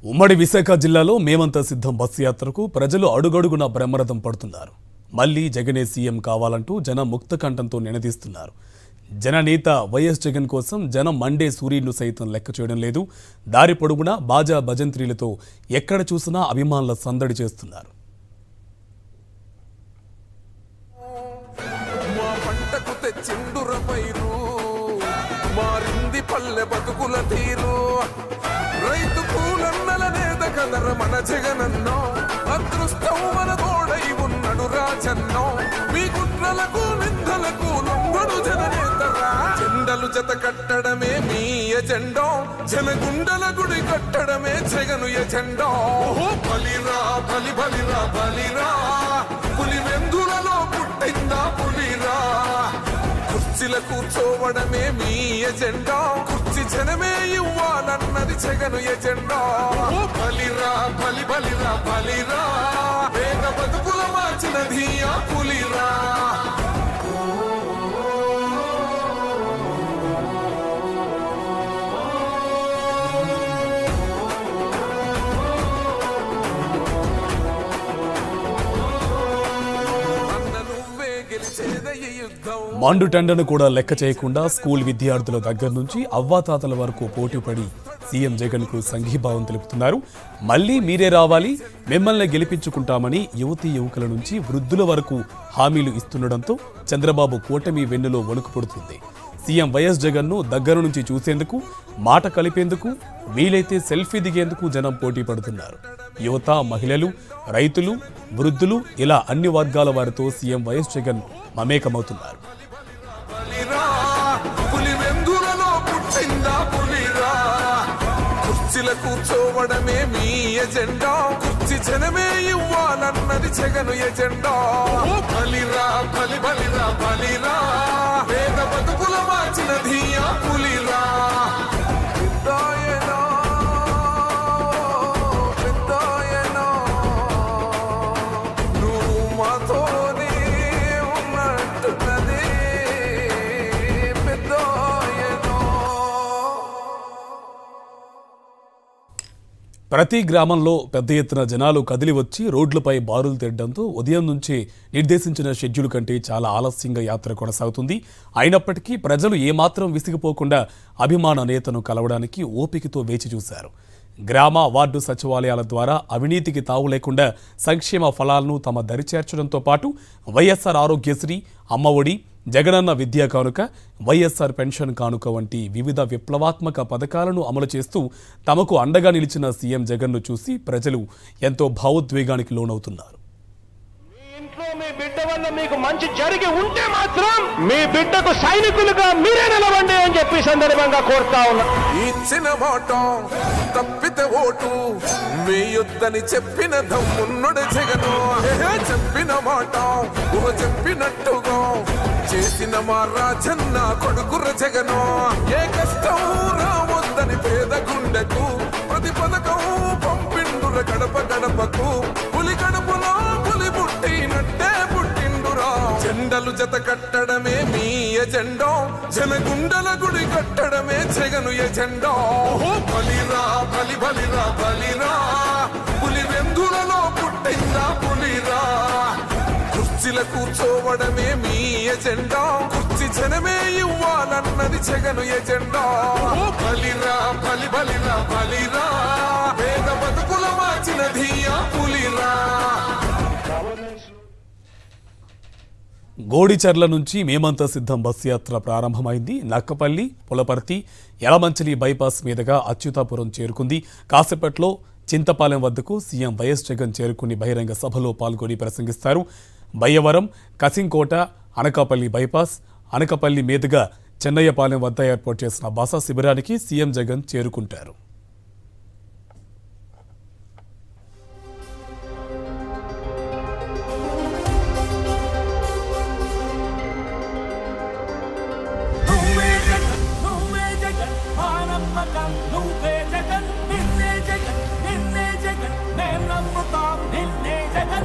ఉమ్మడి విశాఖ జిల్లాలో మేమంతా సిద్ధం బస్సు యాత్రకు ప్రజలు అడుగడుగున బ్రహ్మరథం పడుతున్నారు మళ్లీ జగనే సీఎం కావాలంటూ జనం ముక్త కంఠంతో నినదీస్తున్నారు జననేత వైఎస్ జగన్ కోసం జనం మండే సూర్యుడిను సైతం లెక్క చేయడం లేదు దారి పొడుగునా బాజా భజంత్రీలతో ఎక్కడ చూసినా అభిమానుల సందడి చేస్తున్నారు మా పంటకు తెచ్చిండుర పైరు మారింది పల్లె బతుకుల తీరు రైతు పూలన్నల నేత కదర మన జగనన్నో అదృష్టం మన తోడై ఉన్నడు రాజన్నో మీ కుట్రలకు నిందలకు లొంగడు జననేతరా జెండలు జత కట్టడమే మీ ఎజెండో జనగుండల గుడి కట్టడమే జగను ఎజెండో ఓహో బలిరా బలి బలిరా బలిరా పులి వెందులలో పుట్టిందా పులిరా కుర్చీల కూర్చోవడమే మీ ఎజెండా కుర్చీ జనమే ఇవ్వాలన్నది జగను ఎజెండా ఓ బలిరా బలి బలిరా బలిరా వేగ బతుకుల మార్చినది ఆ పులిరా అన్న నువ్వే గెలిచేదయ్య యుద్ధం మండు టెండను కూడా లెక్క చేయకుండా స్కూల్ విద్యార్థుల దగ్గర నుంచి అవ్వాతాతల వరకు పోటీపడి సీఎం జగన్ కు సంఘీభావం తెలుపుతున్నారు మళ్ళీ మీరే రావాలి మిమ్మల్ని గెలిపించుకుంటామని యువతీ యువకుల నుంచి వృద్ధుల వరకు హామీలు ఇస్తుండడంతో చంద్రబాబు కూటమి వెన్నులో వణుకు పుడుతుంది సీఎం వైఎస్ జగన్ ను దగ్గర నుంచి చూసేందుకు మాట కలిపేందుకు వీలైతే సెల్ఫీ దిగేందుకు జనం పోటీ పడుతున్నారు యువత మహిళలు రైతులు వృద్ధులు ఇలా అన్ని వర్గాల వారితో సీఎం వైఎస్ జగన్ మమేకమవుతున్నారు బలిరా పులి వెందులలో పుట్టిందా పులిరా కుర్చీల కూర్చోవడమే మీ ఎజెండా కుర్చీ జనమే ఇవ్వాలన్నది జగను ఎజెండా ఓ బలిరా బలి బలిరా బలిరా వేద బతుకుల మార్చినది ఆ పులిరా పెద్దాయనా, పెద్దాయనా, నువ్వు మాతోనే ఉన్నట్టున్నదే పెద్దాయనా. ప్రతి గ్రామంలో పెద్ద ఎత్తున జనాలు కదిలి వచ్చి రోడ్లపై బారులు తెరడంతో ఉదయం నుంచే నిర్దేశించిన షెడ్యూల్ కంటే చాలా ఆలస్యంగా యాత్ర కొనసాగుతుంది అయినప్పటికీ ప్రజలు ఏమాత్రం విసిగిపోకుండా అభిమాన నేతను కలవడానికి ఓపికతో వేచి చూశారు గ్రామ వార్డు సచివాలయాల ద్వారా అవినీతికి తావు లేకుండా సంక్షేమ ఫలాలను తమ దరి చేర్చడంతో పాటు వైఎస్ఆర్ ఆరోగ్యశ్రీ అమ్మఒడి జగనన్న విద్యా కానుక వైఎస్ఆర్ పెన్షన్ కానుక వంటి వివిధ విప్లవాత్మక పథకాలను అమలు చేస్తూ తమకు అండగా నిలిచిన సీఎం జగన్ను చూసి ప్రజలు ఎంతో భావోద్వేగానికి లోనవుతున్నారు మీ ఇంట్లో మీ బిడ్డ వల్ల మీకు మంచి జరిగి ఉంటే మాత్రం మీ బిడ్డకు సైనికులుగా మీరే నిలవండి అని చెప్పి ఈ సందర్భంగా కోరుతా ఉన్నా ఇచ్చిన మాట తప్పితే ఓటు వేయొద్దని చెప్పిన దమ్మున్నడు జగను ఏహే చెప్పిన మాట ఊహ చెప్పినట్టుగా చేసిన మా రాజన్న కొడుకుర జగను ఏ కష్టం రావద్దని పేద గుండెకు ప్రతి పథకం పంపిండుర గడప గడపకు పులి గడపలో పులి పుట్టినట్టే పుట్టిండురా జెండలు జత కట్టడమే మీ ఎజెండో జనగుండల గుడి కట్టడమే జగను ఎజెండో ఓహో బలిరా బలి బలిరా బలిరా పులి వెందులలో పుట్టిందా పులిరా కుర్చీల కూర్చోవడమే మీ ఎజెండా కుర్చీ జనమే ఇవ్వాలన్నది జగను ఎజెండా ఓ బలిరా బలి బలిరా బలిరా వేద బతుకుల మార్చినది ఆ పులిరా గోడిచర్ల నుంచి మేమంతా సిద్ధం బస్సు యాత్ర ప్రారంభమైంది నక్కపల్లి పులపర్తి యలమంచిలి బైపాస్ మీదుగా అచ్యుతాపురం చేరుకుంది కాసేపట్లో చింతపాలెం వద్దకు సీఎం వైఎస్ జగన్ చేరుకుని బహిరంగ సభలో పాల్గొని ప్రసంగిస్తారు బయ్యవరం కసింకోట అనకాపల్లి బైపాస్ అనకాపల్లి మీదుగా చెన్నయ్యపాలెం వద్ద ఏర్పాటు చేసిన బస శిబిరానికి సీఎం జగన్ చేరుకుంటారు నువ్వే జగన్ నువ్వే జగన్ మా నమ్మకం నువ్వే జగన్ నిన్నే జగన్ నిన్నే జగన్ మేం నమ్ముతాం నిన్నే జగన్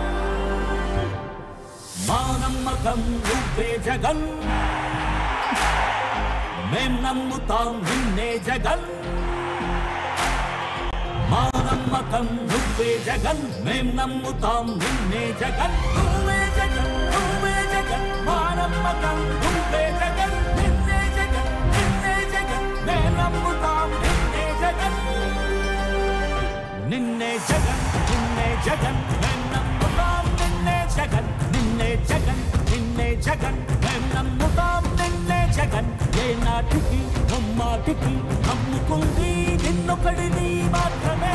మా నమ్మకం నువ్వే జగన్ మేం నమ్ముతాం నిన్నే జగన్ మా నమ్మకం నువ్వే జగన్ మేం నమ్ముతాం నిన్నే జగన్ నువ్వే జగన్ నువ్వే జగన్ మా నమ్మకం నువ్వే జగన్ నిన్నే జగన్ నిన్నే జగన్ మేం నమ్ముతాం నిన్నే జగన్ నిన్నే జగన్ నిన్నే జగన్ మేం నమ్ముతాం నిన్నే జగన్ నిన్నే జగన్ నిన్నే జగన్ మేం నమ్ముతాం నిన్నే జగన్ ఏ నాటికి నమ్మాటికి నమ్ముకుంది నిన్నొకడిని మాత్రమే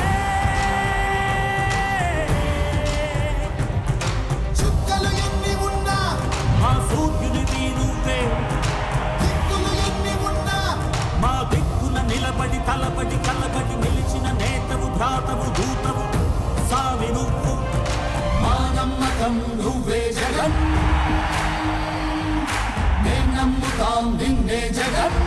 చుక్కలు ఎన్ని ఉన్నా మా సూర్యునివి నువ్వే దిక్కులు ఎన్ని ఉన్నా మా దిక్కున నిలబడి తలబడి కలబడి నిలిచిన నేతవు భ్రాతవు దూతవు సావి నువ్వు మా నమ్మకం నువ్వే జగన్ మేం నమ్ముతాం నిన్నే జగన్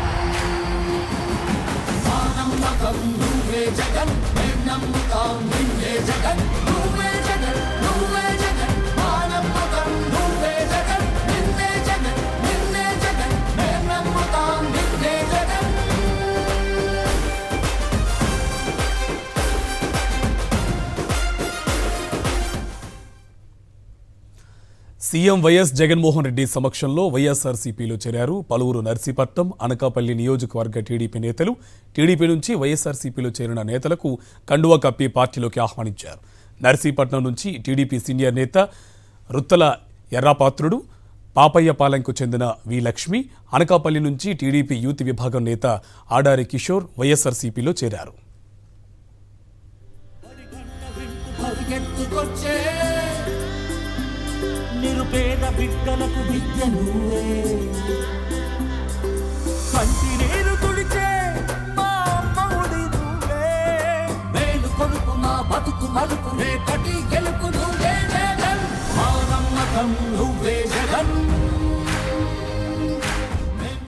మా నమ్మకం నువ్వే జగన్ మేం నమ్ముతాం నిన్నే జగన్ నువ్వే జగన్ నువ్వే జగన్ మా నమ్మకం నువ్వే జగన్ నిన్నే జగన్ నిన్నే జగన్ మేం నమ్ముతాం నిన్నే జగన్ సీఎం వైఎస్ జగన్మోహన్ రెడ్డి సమక్షంలో వైఎస్ఆర్సీపీలో చేరారు పలువురు నర్సీపట్నం అనకాపల్లి నియోజకవర్గ టీడీపీ నేతలు టీడీపీ నుంచి వైఎస్ఆర్సీపీలో చేరిన నేతలకు కండువా కప్పి పార్టీలోకి ఆహ్వానించారు నర్సీపట్నం నుంచి టీడీపీ సీనియర్ నేత రుత్తల ఎర్రాపాత్రుడు పాపయ్యపాలెంకు చెందిన వి లక్ష్మి అనకాపల్లి నుంచి టీడీపీ యూత్ విభాగం నేత ఆడారి కిషోర్ వైఎస్ఆర్సీపీలో చేరారు పరిగెత్తుకొచ్చే నిరుపేద బిడ్డలకు విద్య నువ్వే కంటి నీరు తుడిచే మా అమ్మఒడి నువ్వే మేలు కొడుకు మా బతుకు మలుపు రేపటి గెలుపు నువ్వే జగన్ మా నమ్మకం